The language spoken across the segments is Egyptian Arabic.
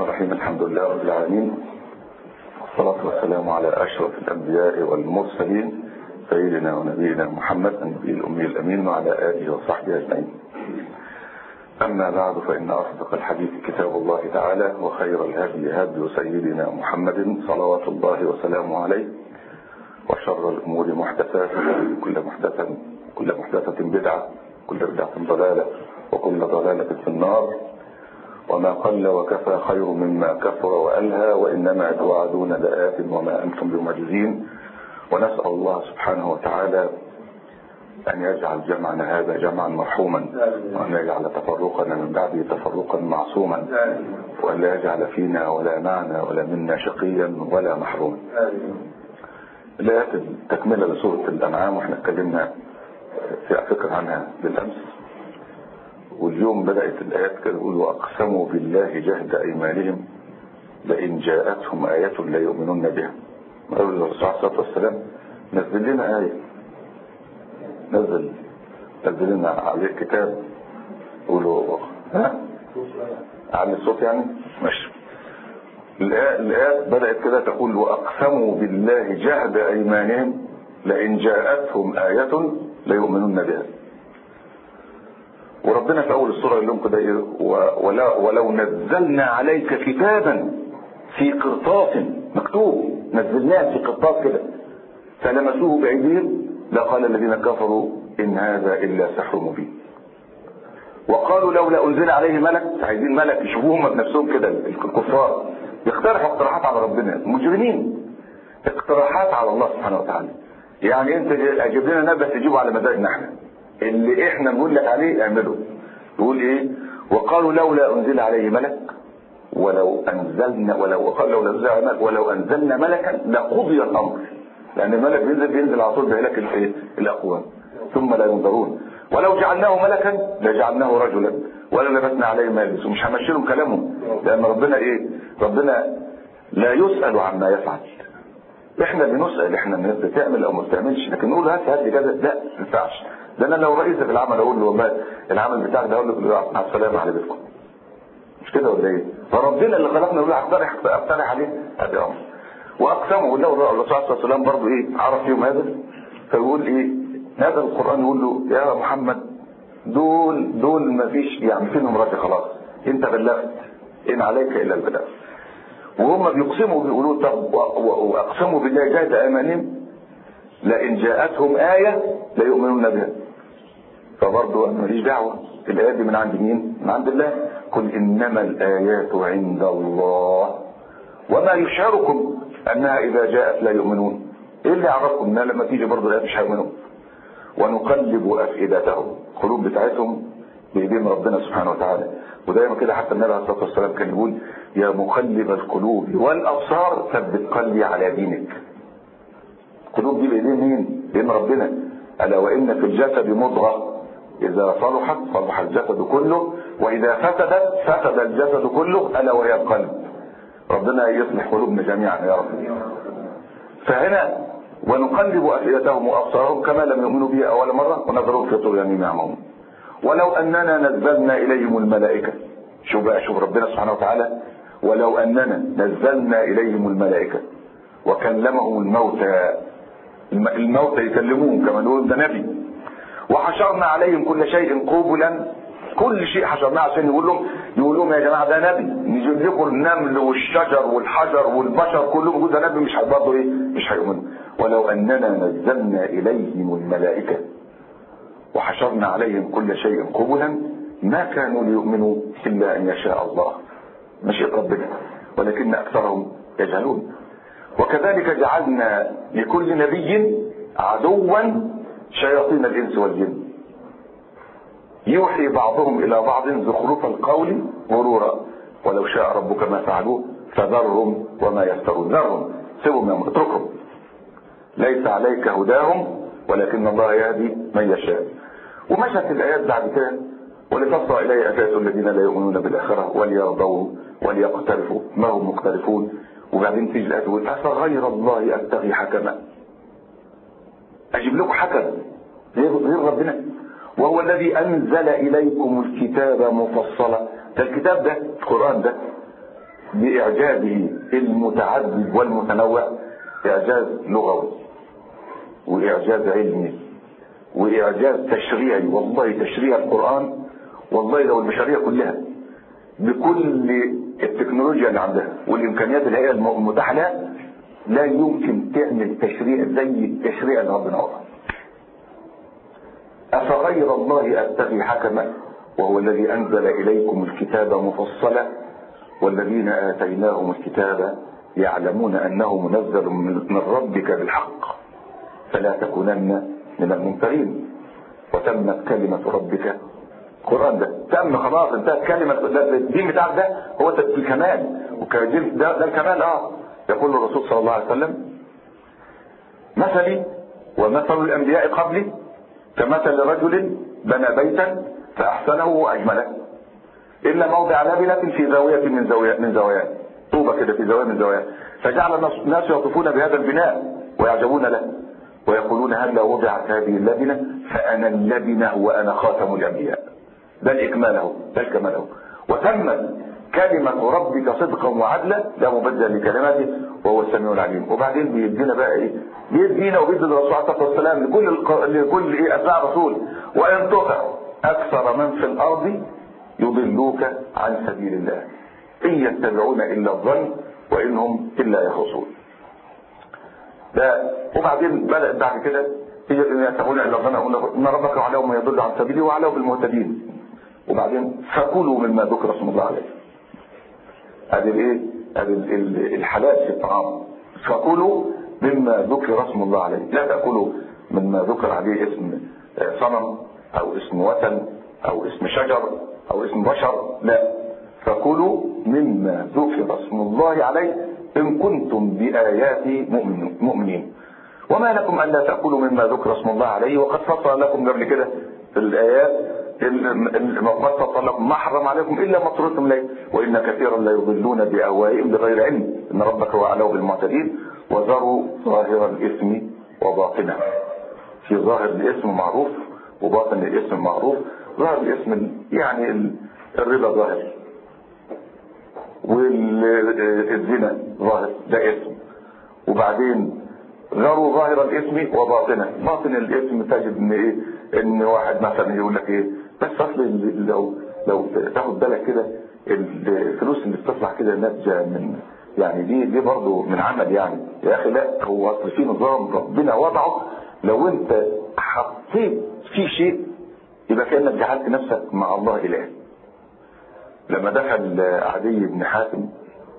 الرحيم الحمد لله رب العالمين والصلاة والسلام على أشرف الأنبياء والمرسلين سيدنا ونبينا محمد النبي الأمي الأمين وعلى آله وصحبه أجمعين أما بعد فإن أصدق الحديث كتاب الله تعالى وخير الهدي هدي سيدنا محمد صلوات الله وسلامه عليه وشر الأمور محدثاتها كل محدثة كل محدثة بدعة كل بدعة ضلالة وكل ضلالة في النار وما قل وكفى خير مما كثر وألهى وإنما توعدون لآت وما أنتم بمعجزين ونسأل الله سبحانه وتعالى أن يجعل جمعنا هذا جمعا مرحوما وأن يجعل تفرقنا من بعده تفرقا معصوما وأن لا يجعل فينا ولا معنا ولا منا شقيا ولا محروما الآيات تكملة لسورة الأنعام واحنا اتكلمنا في فكر عنها بالأمس واليوم بدأت الآيات كده تقول وأقسموا بالله جهد أيمانهم لئن جاءتهم آية لا يؤمنون بها قال الرسول عليه الصلاة والسلام نزل لنا آية نزل نزل لنا عليه كتاب قولوا ها على الصوت يعني ماشي الآيات بدأت كده تقول وأقسموا بالله جهد أيمانهم لئن جاءتهم آية ليؤمنون بها وربنا في أول السورة يقول لهم كده إيه ولا ولو نزلنا عليك كتابا في قرطاس مكتوب نزلناه في قرطاس كده فلمسوه بأيديهم لقال الذين كفروا إن هذا إلا سحر مبين وقالوا لولا أنزل عليه ملك عايزين ملك يشوفوهم بنفسهم كده الكفار يقترحوا اقتراحات على ربنا مجرمين اقتراحات على الله سبحانه وتعالى يعني انت اجيب لنا نبأ تجيبه على مزاجنا احنا اللي احنا نقول لك عليه اعمله يقول ايه وقالوا لولا انزل عليه ملك ولو انزلنا ولو وقال لولا انزل عليه ملك ولو انزلنا ملكا لقضي الامر لان الملك بينزل بينزل على طول بيهلك الايه الاقوام ثم لا ينظرون ولو جعلناه ملكا لجعلناه رجلا ولا لبسنا عليه ما يلبس ومش همشي لهم كلامهم لان ربنا ايه ربنا لا يسال عما يفعل احنا بنسال احنا الناس بتعمل او ما بتعملش لكن نقول هات هات لي كذا لا ما ينفعش ده انا لو رئيس في العمل اقول له والله العمل بتاعك ده اقول له مع السلامه على بيتكم مش كده ولا ايه فربنا اللي خلقنا يقول اقترح اقترح عليه هذا امر واقسموا له الرسول صلى الله عليه وسلم برضه ايه عرف فيهم هذا فيقول ايه هذا القران يقول له يا محمد دول دول ما فيش يعني فيهم رد خلاص انت بلغت ان عليك الا البلاغ وهم بيقسموا بيقولوا طب واقسموا بالله جهد ايمانهم لئن جاءتهم آية لا يؤمنون بها فبرضه ماليش دعوة الآيات دي من عند مين؟ من عند الله قل إنما الآيات عند الله وما يشعركم أنها إذا جاءت لا يؤمنون إيه اللي يعرفكم إنها لما تيجي برضه الآيات مش هيؤمنون ونقلب أفئدتهم قلوب بتاعتهم بإيدين ربنا سبحانه وتعالى ودايما كده حتى النبي عليه الصلاة والسلام كان يقول يا مقلب القلوب والأبصار ثبت قلبي على دينك القلوب دي بايدين مين؟ بايدين ربنا الا وان في الجسد مضغه اذا صلحت صلح الجسد كله واذا فسدت فسد الجسد كله الا وهي القلب ربنا يصلح قلوبنا جميعا يا رب فهنا ونقلب افئدتهم وابصارهم كما لم يؤمنوا به اول مره ونذرهم في طغيانهم يعمهون ولو اننا نزلنا اليهم الملائكه شوف بقى شوف ربنا سبحانه وتعالى ولو اننا نزلنا اليهم الملائكه وكلمهم الموتى الموتى يكلموهم كما نقول ده نبي وحشرنا عليهم كل شيء قبلا كل شيء حشرناه عشان يقول لهم يقول لهم يا جماعه ده نبي نجيب لكم النمل والشجر والحجر والبشر كلهم يقول ده نبي مش برضه ايه مش هيؤمنوا ولو اننا نزلنا اليهم الملائكه وحشرنا عليهم كل شيء قبلا ما كانوا ليؤمنوا الا ان يشاء الله مشيئه ربنا ولكن اكثرهم يجهلون وكذلك جعلنا لكل نبي عدوا شياطين الانس والجن يوحي بعضهم الى بعض زخرف القول غرورا ولو شاء ربك ما فعلوه فذرهم وما يفترون ذرهم سيبهم يا اتركهم ليس عليك هداهم ولكن الله يهدي من يشاء ومشت الايات بعد كده ولتصغى اليه افات الذين لا يؤمنون بالاخره وليرضوا وليقترفوا ما هم مختلفون وبعدين تيجي الايه تقول افغير الله ابتغي حكما اجيب لكم حكم غير غير ربنا وهو الذي انزل اليكم الكتاب مفصلا ده الكتاب ده القران ده بإعجازه المتعدد والمتنوع إعجاز لغوي وإعجاز علمي وإعجاز تشريعي والله تشريع القرآن والله لو البشرية كلها بكل التكنولوجيا اللي عندها والإمكانيات اللي هي المتاحة لها لا يمكن تعمل تشريع زي التشريع اللي ربنا وضعه أفغير الله أبتغي حكما وهو الذي أنزل إليكم الكتاب مفصلا والذين آتيناهم الكتاب يعلمون أنه منزل من ربك بالحق فلا تكونن من الممترين وتمت كلمة ربك القرآن ده تم خلاص انتهت كلمة الدين بتاعك ده هو الكمال ده, ده الكمال اه يقول الرسول صلى الله عليه وسلم مثلي ومثل الأنبياء قبلي كمثل رجل بنى بيتا فأحسنه وأجمله إلا موضع لبنة في زاوية من زاوية من زواياه طوبة كده في زاوية من زواياه فجعل الناس يطوفون بهذا البناء ويعجبون له ويقولون هل وضعت هذه اللبنة فأنا اللبنة وأنا خاتم الأنبياء ده الإكمال اهو ده الكمال اهو وتمت كلمة ربك صدقا وعدلا لا مبدل لكلماته وهو السميع العليم وبعدين بيدينا بقى ايه بيدينا وبيدي الرسول عليه الصلاه والسلام لكل الق... لكل ايه اتباع الرسول وان تطع اكثر من في الارض يضلوك عن سبيل الله ان يتبعون الا الظن وانهم الا يخرصون ده وبعدين بدات بعد كده هي ان يتبعون الا الظن ان ربك وعليهم يضل عن سبيله وعليهم بالمهتدين وبعدين فكلوا مما ذكر اسم الله عليه ادي الايه ادي الحلال في الطعام فكلوا مما ذكر اسم الله عليه لا تاكلوا مما ذكر عليه اسم صنم او اسم وثن او اسم شجر او اسم بشر لا فكلوا مما ذكر اسم الله عليه ان كنتم باياتي مؤمنين وما لكم الا تاكلوا مما ذكر اسم الله عليه وقد فصل لكم قبل كده في الايات ما فصل لكم ما حرم عليكم الا ما اضطررتم اليه وان كثيرا لا يضلون باهوائهم بغير علم ان ربك هو اعلم بالمعتدين وذروا ظاهر الاثم وباطنه في ظاهر الاسم معروف وباطن الاسم معروف ظاهر الاسم يعني الربا ظاهر والزنا ظاهر ده اسم وبعدين ذروا ظاهر الاسم وباطنه باطن الاسم تجد ان ايه ان واحد مثلا يقول لك ايه بس اصل لو لو تاخد بالك كده الفلوس اللي بتطلع كده ناتجه من يعني دي دي برضه من عمل يعني يا اخي لا هو اصل في نظام ربنا وضعه لو انت حطيت فيه شيء يبقى كانك جعلت نفسك مع الله اله لما دخل عدي بن حاتم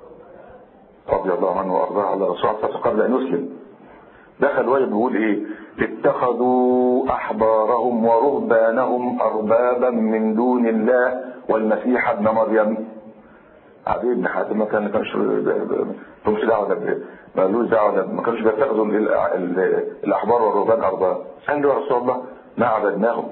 رضي الله عنه وارضاه على رسول الله قبل ان يسلم دخل وهي بيقول ايه اتخذوا احبارهم ورهبانهم اربابا من دون الله والمسيح ابن مريم عدي بن حاتم ما كان كانش مش دعوه ده مالوش دعوه ما كانوش بيتخذوا الاحبار والرهبان ارباب قال له يا رسول الله ما عبدناهم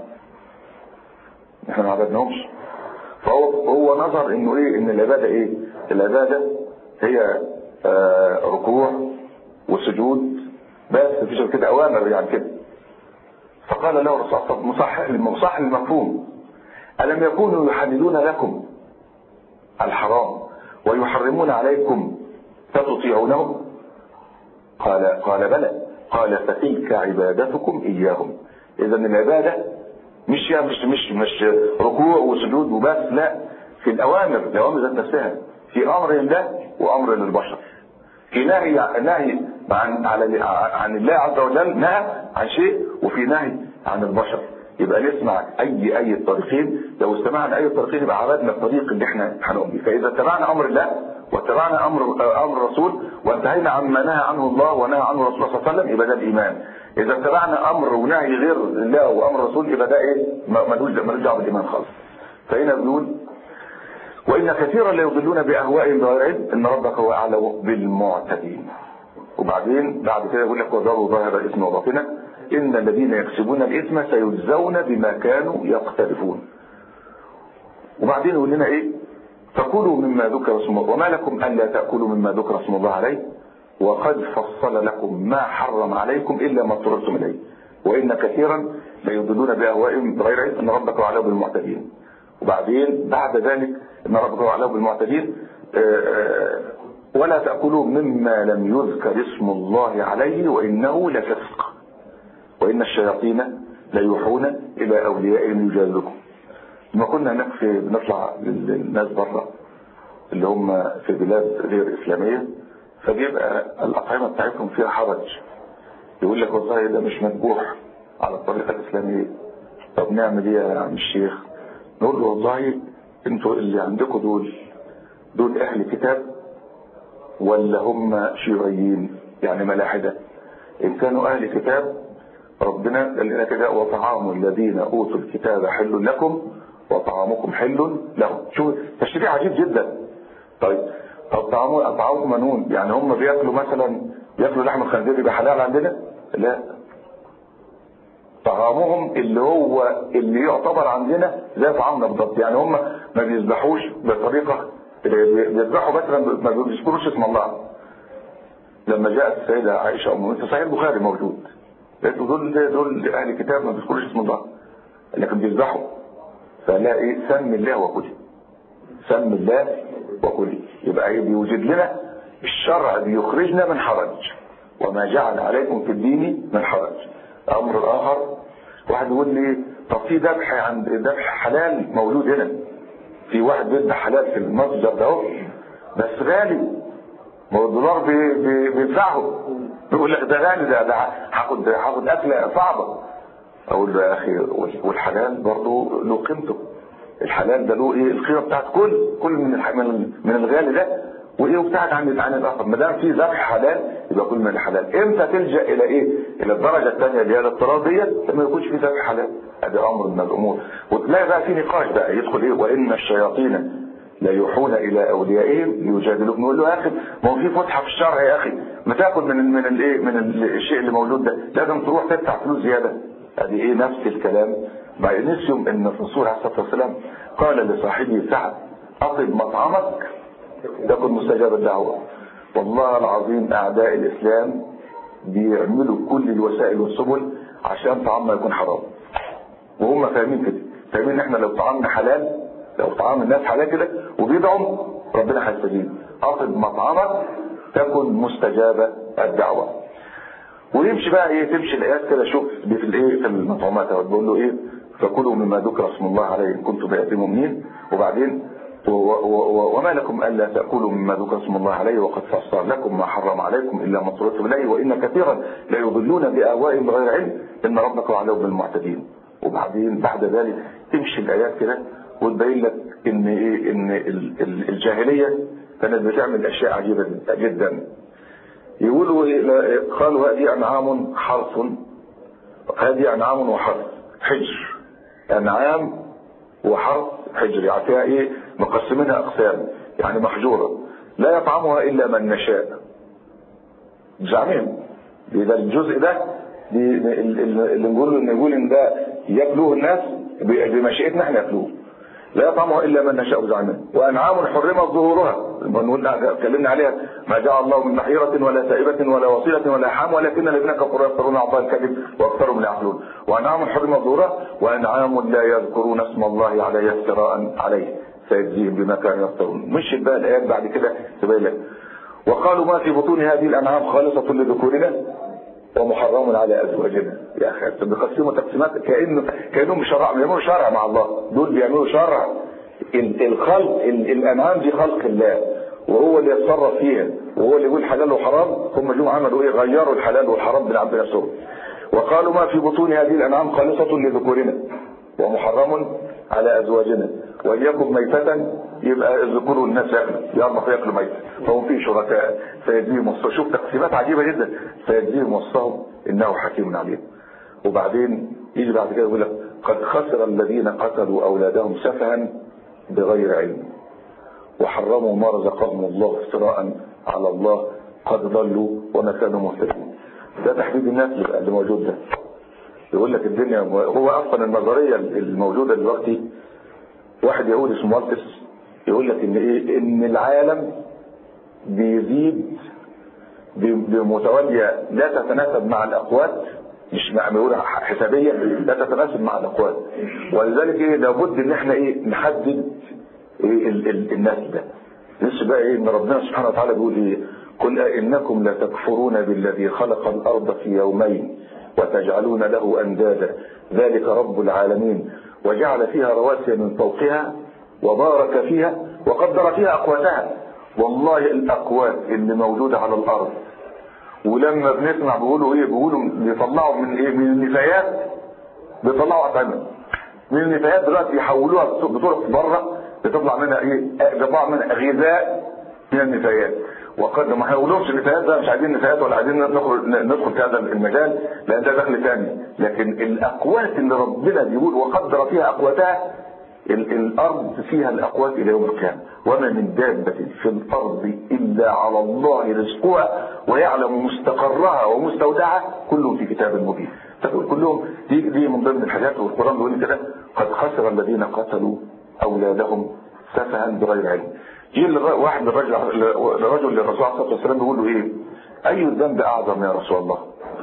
احنا ما عبدناهمش فهو هو نظر انه ايه ان العباده ايه العباده هي آه ركوع وسجود بس مفيش كده اوامر يعني كده فقال له الرسول صلى مصحح مصحح المفهوم الم يكونوا يحللون لكم الحرام ويحرمون عليكم فتطيعونهم قال قال بلى قال فتلك عبادتكم اياهم اذا العباده مش مش مش مش ركوع وسجود وبس لا في الاوامر الاوامر ذات نفسها في امر لله وامر للبشر في نهي نهي عن على عن الله عز وجل نهى عن شيء وفي نهي عن البشر يبقى نسمع اي اي الطريقين لو استمعنا اي الطريقين يبقى عبدنا الطريق اللي احنا هنقوم بيه فاذا اتبعنا امر الله واتبعنا امر امر الرسول وانتهينا عما نهى عنه الله ونهى عنه الرسول صلى الله عليه وسلم يبقى ده الايمان اذا اتبعنا امر ونهي غير الله وامر الرسول يبقى ده ايه ملوش ملوش دعوه بالايمان خالص فهنا بنقول وان كثيرا لا يضلون باهوائهم بغير علم ان ربك هو اعلم بالمعتدين وبعدين بعد كده يقول لك وذروا ظاهر الاثم وباطنه ان الذين يكسبون الاثم سيجزون بما كانوا يقترفون وبعدين يقول لنا ايه فكلوا مما ذكر اسم الله وما لكم الا تاكلوا مما ذكر اسم الله عليه وقد فصل لكم ما حرم عليكم الا ما اضطررتم اليه وان كثيرا ليضلون باهوائهم بغير علم ان ربك اعلم بالمعتدين وبعدين بعد ذلك ان ربك اعلم بالمعتدين ولا تأكلوا مما لم يذكر اسم الله عليه وإنه لفسق وإن الشياطين ليوحون إلى أوليائهم يجادلكم لما كنا هناك في بنطلع للناس بره اللي هم في بلاد غير إسلامية فبيبقى الأطعمة بتاعتهم فيها حرج يقول لك والله ده مش مذبوح على الطريقة الإسلامية طب نعمل ايه يا عم الشيخ نقول له والله انتوا اللي عندكم دول دول اهل كتاب ولا هم شيوعيين يعني ملاحدة ان كانوا اهل كتاب ربنا قال لنا كده وطعام الذين اوتوا الكتاب حل لكم وطعامكم حل لهم شوف تشريع عجيب جدا طيب طب طعام طعام منون يعني هم بياكلوا مثلا بياكلوا لحم الخنزير يبقى حلال عندنا لا طعامهم اللي هو اللي يعتبر عندنا زي طعامنا بالضبط يعني هم ما بيذبحوش بطريقه بيذبحوا مثلا ما بيذكروش اسم الله لما جاءت السيده عائشه ام المؤمنين في صحيح البخاري موجود قالت له دول دول اهل كتاب ما بيذكروش اسم الله لكن بيذبحوا فلا ايه سم الله وكلي سم الله وكلي يبقى ايه بيوجد لنا الشرع بيخرجنا من حرج وما جعل عليكم في الدين من حرج امر اخر واحد يقول لي طب في ذبح عند ذبح حلال موجود هنا في واحد بيذبح حلال في المتجر ده اهو بس غالي ما هو الدولار بي- بي- بيدفعه بيقول لك ده غالي ده ده هاخد هاخد اكله صعبه اقول له يا اخي والحلال برضه له قيمته الحلال ده له ايه القيمه بتاعت كل كل من الح- من من الغالي ده وايه وبتاعت عن عن الاخر ما دام في ذبح حلال يبقى كل من الحلال امتى تلجا الى ايه الى الدرجه الثانيه اللي هي الاضطراريه لما يكونش في ذبح حلال هذا امر من الامور وتلاقي بقى في نقاش بقى يدخل ايه وان الشياطين لا يوحون الى اوليائهم ليجادلوكم يقول له يا اخي ما هو في فتحه في الشرع يا اخي ما تاكل من ال من الايه من ال- الشيء اللي موجود ده لازم تروح تدفع فلوس زياده ادي ايه نفس الكلام بعد نسيهم ان الرسول عليه الصلاه والسلام قال لصاحبه سعد اطب مطعمك تكن مستجاب الدعوه والله العظيم اعداء الاسلام بيعملوا كل الوسائل والسبل عشان طعامنا يكون حرام وهم فاهمين كده فاهمين ان احنا لو طعامنا حلال لو طعام الناس حلال كده وبيدعوا ربنا هيستجيب اطب مطعمك تكن مستجابه الدعوه ويمشي بقى ايه تمشي الايات كده شوف دي في الايه في المطعومات اهو بيقول له ايه فكلوا مما ذكر اسم الله عليه ان كنتم بأيدي مؤمنين وبعدين و- و- و- وما لكم الا تاكلوا مما ذكر اسم الله عليه وقد فصل لكم ما حرم عليكم الا ما اضطررتم اليه وان كثيرا لا يضلون باهوائهم بغير علم ان ربك اعلم بالمعتدين وبعدين بعد ذلك تمشي الايات كده وتبين لك ان ايه ان ال- ال- الجاهليه كانت بتعمل اشياء عجيبه جدا يقولوا إيه- قالوا هذه انعام حرث هذه انعام وحرث حجر انعام وحرث حجر يعني فيها ايه مقسمينها اقسام يعني محجوره لا يطعمها الا من نشاء زعمين ده الجزء ده دي ال- ال- اللي نقول نقول ان ده ياكلوه الناس ب- بمشيئتنا احنا ياكلوه لا يطعمها الا من نشاء زعمين وانعام حرمت ظهورها لما نقول اتكلمنا عليها ما جعل الله من محيرة ولا سائبة ولا وصيلة ولا حام ولكن الذين كفروا يفترون على الله الكذب واكثرهم لا يعقلون وانعام حرمت ظهورها وانعام لا يذكرون اسم الله عليه افتراء عليه سيجزيهم بما كانوا يفترون مش بقى الايات بعد كده تبين لك وقالوا ما في بطون هذه الانعام خالصة لذكورنا ومحرم على ازواجنا يا اخي انتوا بيقسموا تقسيمات كانه كانهم شرع بيعملوا شرع مع الله دول بيعملوا شرع ال- الخلق ال- الانعام دي خلق الله وهو اللي يتصرف فيها وهو اللي يقول حلال وحرام هم جم عملوا ايه غيروا الحلال والحرام من عند نفسهم وقالوا ما في بطون هذه الانعام خالصة لذكورنا ومحرم على ازواجنا وان يكن ميتة يبقى الذكور والناس ياكلوا يعرفوا ياكلوا ميت فهم في شركاء فيجزيهم وصفهم شوف تقسيمات عجيبة جدا فيجزيهم وصفهم انه حكيم عليم وبعدين يجي بعد كده يقول لك قد خسر الذين قتلوا اولادهم سفها بغير علم وحرموا ما رزقهم الله افتراء على الله قد ضلوا وما كانوا مهتدين ده تحديد النسل بقى اللي موجود ده يقول لك الدنيا هو اصلا النظريه الموجوده دلوقتي واحد يهودي اسمه ماركس يقول لك ان ايه ان العالم بيزيد ب- بمتواليه لا تتناسب مع الاقوات مش مع بيقول حسابيه لا تتناسب مع الاقوات ولذلك ايه لابد ان احنا ايه نحدد ايه ال- ال- النسل ده لسه بقى ايه ان ربنا سبحانه وتعالى بيقول ايه قل أئنكم لتكفرون بالذي خلق الأرض في يومين وتجعلون له أندادا ذلك رب العالمين وجعل فيها رواسي من فوقها وبارك فيها وقدر فيها أقواتها والله الأقوات اللي موجودة على الأرض ولما بنسمع بيقولوا ايه بيقولوا بيطلعوا من ايه من النفايات بيطلعوا أطعمة من النفايات دلوقتي يحولوها بطرق بره بتطلع منها ايه بيطلع منها غذاء من النفايات وقد ما هيقولوش النفايات ده مش عايزين نفايات ولا عايزين ندخل ندخل في هذا المجال لان ده دخل ثاني لكن الاقوات اللي ربنا بيقول وقدر فيها اقواتها الارض فيها الاقوات الى يوم القيامه وما من دابه في الارض الا على الله رزقها ويعلم مستقرها ومستودعها كلهم في كتاب مبين تقول كلهم دي دي من ضمن الحاجات والقران بيقول كده قد خسر الذين قتلوا اولادهم سفها بغير علم جه واحد من الرجل لرجل للرسول عليه الصلاه والسلام بيقول له ايه؟ اي الذنب اعظم يا رسول الله؟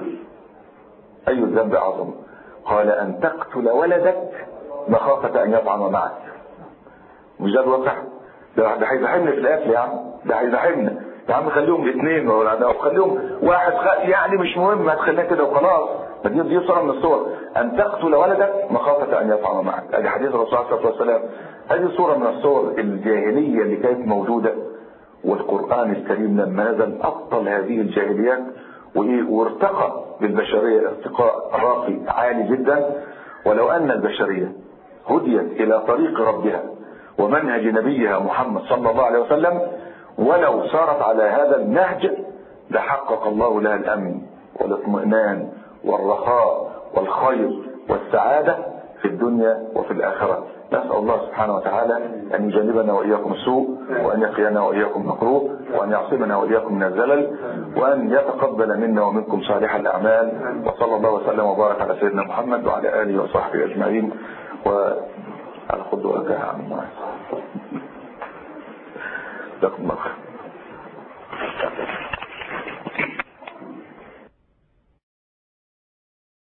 اي الذنب اعظم؟ قال ان تقتل ولدك مخافه ان يطعم معك. مش ده الواقع؟ ده ده هيزاحمني في الاكل يا عم، ده هيزاحمنا. يا عم خليهم اثنين او خليهم واحد خ... يعني مش مهم هتخليها كده وخلاص دي دي صوره من الصور ان تقتل ولدك مخافه ان يطعم معك ادي حديث الرسول عليه الصلاه والسلام هذه صوره من الصور الجاهليه اللي كانت موجوده والقران الكريم لما نزل ابطل هذه الجاهليات وايه وارتقى بالبشريه ارتقاء راقي عالي جدا ولو ان البشريه هديت الى طريق ربها ومنهج نبيها محمد صلى الله عليه وسلم ولو سارت على هذا النهج لحقق الله لها الامن والاطمئنان والرخاء والخير والسعادة في الدنيا وفي الآخرة نسأل الله سبحانه وتعالى أن يجنبنا وإياكم السوء وأن يقينا وإياكم مكروه وأن يعصمنا وإياكم من الزلل وأن يتقبل منا ومنكم صالح الأعمال وصلى الله وسلم وبارك على سيدنا محمد وعلى آله وصحبه أجمعين وعلى خذ وجه عن جزاكم الله خير